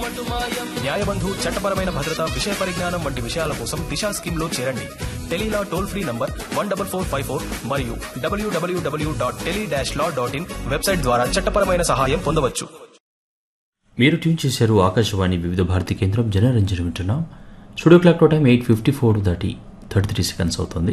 న్యాయబంధు చట్టపరమైన భద్రత విషయ పరిజ్ఞానం వంటి విషయాల కోసం దిశా స్కీమ్ లో చేరండి tele law toll free number one double four five four మరియు డబ్ల్యూడబ్ల్యూడబ్ల్యూ dot tele dash law dot in website ద్వారా చట్టపరమైన సహాయం పొందవచ్చు మీరు ట్యూన్ చేశారు ఆకాశవాణి వివిధ భారతి కేంద్రం జనరంజన్ వింటున్నాం studio clock time eight fifty four దాటి థర్టీ త్రీ సెకండ్స్ అవుతుంది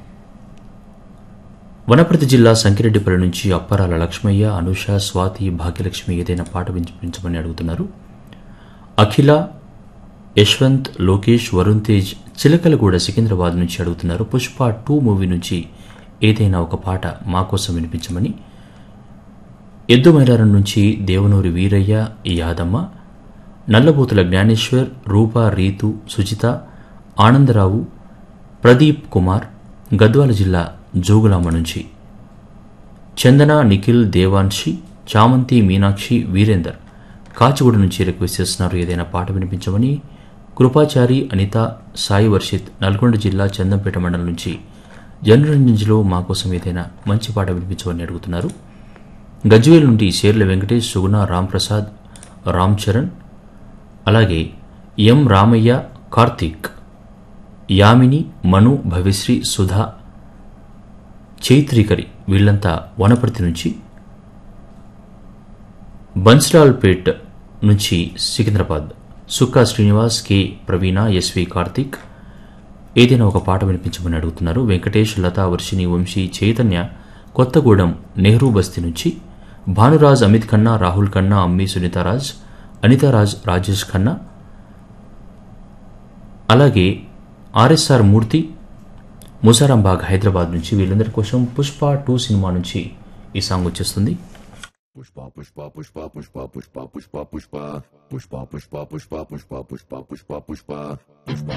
వనపర్తి జిల్లా సంకిరెడ్డిపల్లి నుంచి అప్పరాల లక్ష్మయ్య అనుష స్వాతి భాగ్యలక్ష్మి ఏదైనా పాట వినిపించమని అడుగుతున్నారు అఖిల యశ్వంత్ లోకేష్ వరుణ్ తేజ్ చిలకలగూడ సికింద్రాబాద్ నుంచి అడుగుతున్నారు పుష్ప టూ మూవీ నుంచి ఏదైనా ఒక పాట మా కోసం వినిపించమని ఎద్దుమైలారం నుంచి దేవనూరి వీరయ్య యాదమ్మ నల్లబోతుల జ్ఞానేశ్వర్ రూప రీతు సుజిత ఆనందరావు ప్రదీప్ కుమార్ గద్వాల జిల్లా జోగులాంబ నుంచి చందన నిఖిల్ దేవాన్షి చామంతి మీనాక్షి వీరేందర్ కాచిగూడ నుంచి రిక్వెస్ట్ చేస్తున్నారు ఏదైనా పాట వినిపించమని కృపాచారి అనిత సాయి వర్షిత్ నల్గొండ జిల్లా చందంపేట మండలం నుంచి జనరంజన్లో మా కోసం ఏదైనా మంచి పాట వినిపించమని అడుగుతున్నారు గజ్వేల్ నుండి షేర్ల వెంకటేష్ సుగుణ రాంప్రసాద్ రామ్ చరణ్ అలాగే ఎం రామయ్య కార్తీక్ యామిని మను భవిశ్రీ సుధా చైత్రికరి వీళ్ళంతా వనపర్తి నుంచి బన్స్లాల్పేట్ నుంచి సికింద్రాబాద్ సుక్కా శ్రీనివాస్ కె ప్రవీణ ఎస్వి కార్తిక్ ఏదైనా ఒక పాట వినిపించమని అడుగుతున్నారు వెంకటేష్ లతా వర్షిణి వంశీ చైతన్య కొత్తగూడెం నెహ్రూ బస్తీ నుంచి భానురాజ్ అమిత్ ఖన్నా రాహుల్ ఖన్నా అమ్మి సునీతారాజ్ అనితారాజ్ రాజేష్ ఖన్నా అలాగే ఆర్ఎస్ఆర్ మూర్తి ముసారాంబాగ్ హైదరాబాద్ నుంచి వీళ్ళందరి కోసం పుష్ప టూ సినిమా నుంచి ఈ సాంగ్ వచ్చేస్తుంది Pushpa, pushpa, pushpa, pushpa, pushpa, pushpa, pushpa, pushpa, pushpa, pushpa, pushpa, pushpa, pushpa, pushpa, pushpa, pushpa.